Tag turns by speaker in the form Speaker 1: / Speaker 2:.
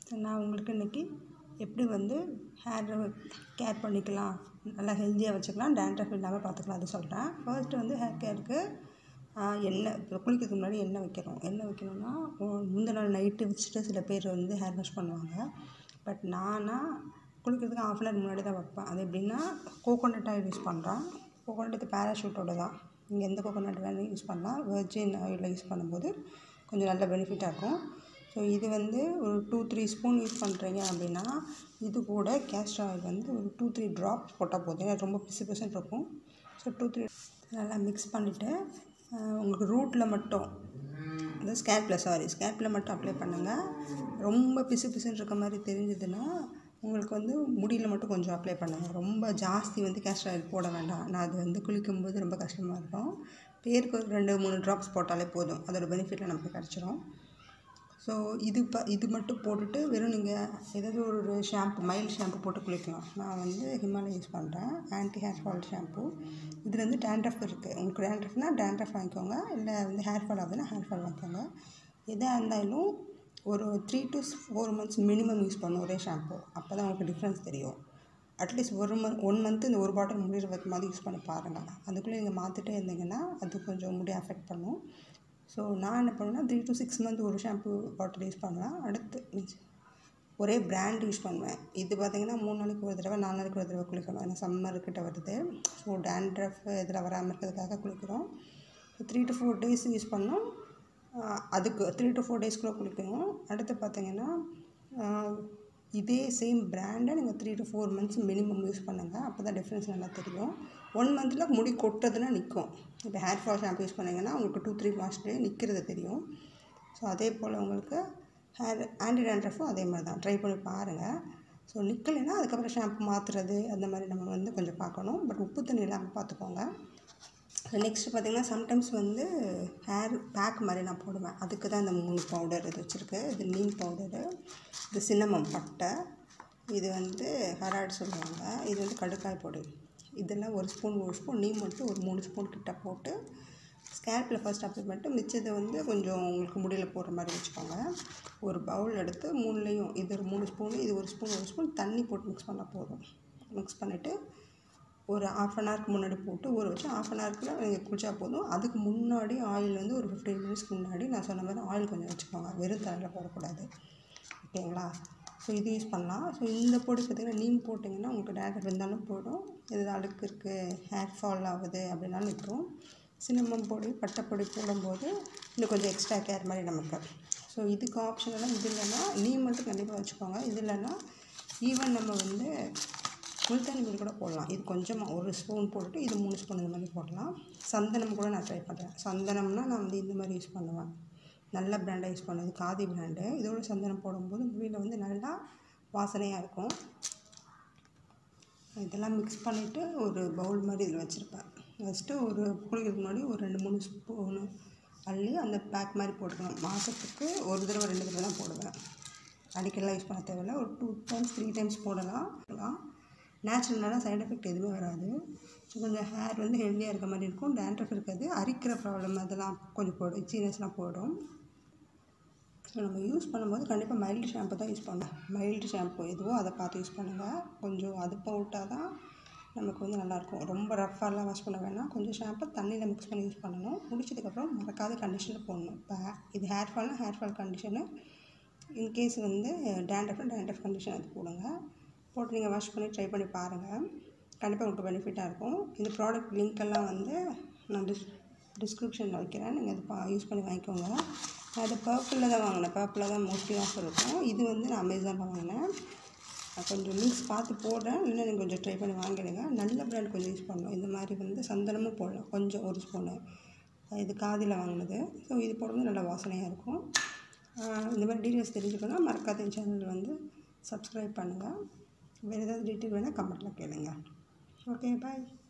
Speaker 1: so நான் உங்களுக்கு இன்றைக்கி எப்படி வந்து ஹேரை கேர் பண்ணிக்கலாம் நல்லா ஹெல்த்தியாக வச்சுக்கலாம் டேண்ட்ரஃப் இல்லாமல் பார்த்துக்கலாம் அது சொல்கிறேன் ஃபர்ஸ்ட்டு வந்து ஹேர் கேருக்கு எண்ணெய் இப்போ குளிக்கிறதுக்கு முன்னாடி எண்ணெய் வைக்கிறோம் எண்ணெய் வைக்கணும்னா முந்தின நாள் நைட்டு வச்சுட்டு சில பேர் வந்து ஹேர் வாஷ் பண்ணுவாங்க பட் நானா குளிக்கிறதுக்கு ஆஃப் அன் ஹவர் முன்னாடி தான் வைப்பேன் அது எப்படின்னா கோகோனட் ஆயில் யூஸ் பண்ணுறேன் கோகோனட் இது பேராஷூட்டோட தான் நீங்கள் எந்த கோகோனட் வேணும் யூஸ் பண்ணலாம் வெர்ஜின் ஆயிலில் யூஸ் பண்ணும்போது கொஞ்சம் நல்ல பெனிஃபிட்டாக இருக்கும் ஸோ இது வந்து ஒரு டூ த்ரீ ஸ்பூன் யூஸ் பண்ணுறீங்க அப்படின்னா இது கூட கேஸ்டர் ஆயில் வந்து ஒரு டூ த்ரீ ட்ராப்ஸ் போட்டால் போதும் ஏன்னா ரொம்ப பிசு பிசுன்னு இருக்கும் ஸோ டூ த்ரீ நல்லா மிக்ஸ் பண்ணிவிட்டு உங்களுக்கு ரூட்டில் மட்டும் அந்த ஸ்கேல்பில் சாரி ஸ்கேல்பில் மட்டும் அப்ளை பண்ணுங்கள் ரொம்ப பிசு பிசுன்னு இருக்க மாதிரி தெரிஞ்சதுன்னா உங்களுக்கு வந்து முடியில் மட்டும் கொஞ்சம் அப்ளை பண்ணுங்கள் ரொம்ப ஜாஸ்தி வந்து கேஸ்டர் ஆயில் போட வேண்டாம் நான் அது வந்து குளிக்கும்போது ரொம்ப கஷ்டமாக இருக்கும் பேருக்கு ஒரு ரெண்டு மூணு ட்ராப்ஸ் போட்டாலே போதும் அதோட பெனிஃபிட்டில் நமக்கு கிடச்சிரும் ஸோ இது ப இது மட்டும் போட்டுட்டு வெறும் நீங்கள் ஏதாவது ஒரு ஷாம்பு மைல்டு ஷாம்பு போட்டு குளிக்கலாம் நான் வந்து ஹிமாலயா யூஸ் பண்ணுறேன் ஆன்டி ஹேர் ஃபால் ஷாம்பு இதில் வந்து டேண்ட்ரஃப் இருக்குது உங்களுக்கு டேண்ட்ரஃப்னா டேண்ட்ரஃப் வாங்கிக்கோங்க இல்லை வந்து ஹேர் ஃபால் ஆகுதுன்னா ஹேர் ஃபால் வாங்கிக்கோங்க எதாக இருந்தாலும் ஒரு three to four months minimum use பண்ணணும் ஒரே ஷாம்பு அப்போ தான் உங்களுக்கு டிஃப்ரென்ஸ் தெரியும் அட்லீஸ்ட் ஒரு மந்த் ஒன் மந்த்து இந்த ஒரு பாட்டில் முடிகிற வரைக்கும் மாதிரி யூஸ் பண்ணி பாருங்கள் அதுக்குள்ளே நீங்கள் மாற்றிட்டே இருந்தீங்கன்னா அது கொஞ்சம் முடி அஃபெக்ட் பண்ணும் ஸோ நான் என்ன பண்ணுவேன்னா த்ரீ டு சிக்ஸ் மந்த் ஒரு ஷாம்பு பாட்டில் யூஸ் பண்ணுவேன் அடுத்து மீன்ஸ் ஒரே பிராண்ட் யூஸ் பண்ணுவேன் இது பார்த்திங்கன்னா மூணு நாளைக்கு ஒரு தடவை நாலு நாளைக்கு ஒரு தடவை குளிக்கணும் ஏன்னா சம்மர்கிட்ட வருது ஸோ டேண்ட்ரஃப் இதில் வராமல் இருக்கிறதுக்காக குளிக்கிறோம் three to four days use பண்ணோம் அதுக்கு த்ரீ டு ஃபோர் டேஸ்க்குள்ளே குளிக்கணும் அடுத்து பார்த்திங்கன்னா இதே சேம் பிராண்டை நீங்கள் three to four months minimum use பண்ணுங்கள் அப்போ தான் டிஃப்ரென்ஸ் நல்லா தெரியும் ஒன் மந்தில் முடி கொட்டுறதுன்னா நிற்கும் இப்போ ஹேர் ஃபால் ஷாம்பு யூஸ் பண்ணிங்கன்னா உங்களுக்கு டூ த்ரீ வாஷ்லேயே நிற்கிறது தெரியும் ஸோ அதே போல் உங்களுக்கு ஹேர் ஆன்டி டேண்ட்ரஃபும் அதே மாதிரி தான் ட்ரை பண்ணி பாருங்கள் ஸோ நிற்கலைன்னா அதுக்கப்புறம் ஷாம்பு மாற்றுறது அந்த மாதிரி நம்ம வந்து கொஞ்சம் பார்க்கணும் பட் உப்பு தண்ணி இல்லாமல் பார்த்துக்கோங்க ஸோ நெக்ஸ்ட்டு பார்த்திங்கன்னா சம்டைம்ஸ் வந்து ஹேர் பேக் மாதிரி நான் போடுவேன் அதுக்கு தான் இந்த மூணு பவுடர் இது வச்சுருக்கு இது நீம் பவுடரு இது சின்னமம் பட்டை இது வந்து ஹராட் சொல்லுவாங்க இது வந்து கடுக்காய் பொடி இதெல்லாம் ஒரு ஸ்பூன் ஒரு ஸ்பூன் நீம் மட்டும் ஒரு மூணு ஸ்பூன் கிட்ட போட்டு ஸ்கேல்பில் ஃபர்ஸ்ட் அப்ளை பண்ணிட்டு மிச்சத்தை வந்து கொஞ்சம் உங்களுக்கு முடியல போடுற மாதிரி வச்சுக்கோங்க ஒரு பவுல் எடுத்து மூணுலேயும் இது ஒரு மூணு ஸ்பூனு இது ஒரு ஸ்பூன் ஒரு ஸ்பூன் தண்ணி போட்டு மிக்ஸ் பண்ணால் போதும் மிக்ஸ் பண்ணிவிட்டு ஒரு ஆஃப் அன் ஹவருக்கு முன்னாடி போட்டு ஊற வச்சு ஆஃப் அன் ஹவருக்குள்ள நீங்கள் குளிச்சா போதும் அதுக்கு முன்னாடி ஆயில் வந்து ஒரு ஃபிஃப்டீன் மினிட்ஸ்க்கு முன்னாடி நான் சொன்ன மாதிரி ஆயில் கொஞ்சம் வச்சுக்கோங்க வெறும் தலையில் போடக்கூடாது ஓகேங்களா ஸோ இது யூஸ் பண்ணலாம் ஸோ இந்த பொடி பார்த்திங்கன்னா நீம் போட்டிங்கன்னா உங்களுக்கு டேரக்ட் இருந்தாலும் போடும் எது அழுக்கு இருக்குது ஹேர் ஃபால் ஆகுது அப்படின்னாலும் நிற்கும் சின்னமம் பொடி பட்டைப்பொடி போடும்போது இன்னும் கொஞ்சம் எக்ஸ்ட்ரா கேர் மாதிரி நமக்கு ஸோ இதுக்கு ஆப்ஷனெல்லாம் இது இல்லைன்னா நீம் மட்டும் கண்டிப்பாக வச்சுக்கோங்க இது இல்லைன்னா ஈவன் நம்ம வந்து முல்தானி மீன் கூட போடலாம் இது கொஞ்சமாக ஒரு ஸ்பூன் போட்டுட்டு இது மூணு ஸ்பூன் இந்த மாதிரி போடலாம் சந்தனம் கூட நான் ட்ரை பண்ணுறேன் சந்தனம்னா நான் வந்து இந்த மாதிரி யூஸ் பண்ணுவேன் நல்ல பிராண்டாக யூஸ் பண்ணுறது காதி பிராண்டு இதோட சந்தனம் போடும்போது முடியில் வந்து நல்லா வாசனையாக இருக்கும் இதெல்லாம் மிக்ஸ் பண்ணிவிட்டு ஒரு பவுல் மாதிரி இதில் வச்சுருப்பேன் வச்சுட்டு ஒரு குளிக்கிறதுக்கு முன்னாடி ஒரு ரெண்டு மூணு ஸ்பூனு அள்ளி அந்த பேக் மாதிரி போட்டுக்கணும் மாதத்துக்கு ஒரு தடவை ரெண்டு தடவை தான் போடுவேன் அடிக்கடிலாம் யூஸ் பண்ண தேவையில்ல ஒரு டூ டைம்ஸ் த்ரீ டைம்ஸ் போடலாம் நேச்சுரலான சைட் எஃபெக்ட் எதுவுமே வராது ஸோ கொஞ்சம் ஹேர் வந்து ஹெல்த்தியாக இருக்க மாதிரி இருக்கும் டேண்ட்ரஃப் இருக்காது அரிக்கிற ப்ராப்ளம் அதெல்லாம் கொஞ்சம் போடும் இச்சினஸ்லாம் போயிடும் ஸோ நம்ம யூஸ் பண்ணும்போது கண்டிப்பாக மைல்டு ஷாம்பு தான் யூஸ் பண்ணணும் மைல்டு ஷாம்பு எதுவோ அதை பார்த்து யூஸ் பண்ணுங்கள் கொஞ்சம் அது போட்டால் தான் நமக்கு வந்து நல்லாயிருக்கும் ரொம்ப ரஃப்பாலாம் வாஷ் பண்ண வேணாம் கொஞ்சம் ஷாம்பை தண்ணியில் மிக்ஸ் பண்ணி யூஸ் பண்ணணும் முடிச்சதுக்கப்புறம் மறக்காத கண்டிஷனில் போடணும் இப்போ இது ஹேர் ஃபால்னால் ஹேர் ஃபால் கண்டிஷனு இன்கேஸ் வந்து டேண்ட்ரஃப்னா டேண்ட்ரஃப் கண்டிஷன் அது போடுங்க போட்டு நீங்கள் வாஷ் பண்ணி ட்ரை பண்ணி பாருங்கள் கண்டிப்பாக உங்களுக்கு பெனிஃபிட்டாக இருக்கும் இந்த ப்ராடக்ட் லிங்க் எல்லாம் வந்து நான் டிஸ் டிஸ்கிரிப்ஷனில் வைக்கிறேன் நீங்கள் அது பா யூஸ் பண்ணி வாங்கிக்கோங்க நான் அது பர்பிளில் தான் வாங்கினேன் பர்பிளில் தான் மோஸ்ட்லி ஆஃபர் இருக்கும் இது வந்து நான் அமேசானில் வாங்கினேன் நான் கொஞ்சம் லிங்க்ஸ் பார்த்து போடுறேன் இன்னும் நீங்கள் கொஞ்சம் ட்ரை பண்ணி வாங்கிடுங்க நல்ல பிராண்ட் கொஞ்சம் யூஸ் பண்ணணும் இந்த மாதிரி வந்து சந்தனமும் போடலாம் கொஞ்சம் ஒரு ஸ்பூனு இது காதில் வாங்கினது ஸோ இது போடும்போது நல்லா வாசனையாக இருக்கும் இந்த மாதிரி டீட்டெயில்ஸ் தெரிஞ்சுக்கணும் மறக்காத சேனல் வந்து சப்ஸ்கிரைப் பண்ணுங்கள் வேறு ஏதாவது டீட்டெயில் வேணால் கமெண்ட்டில் கேளுங்க ஓகே பாய்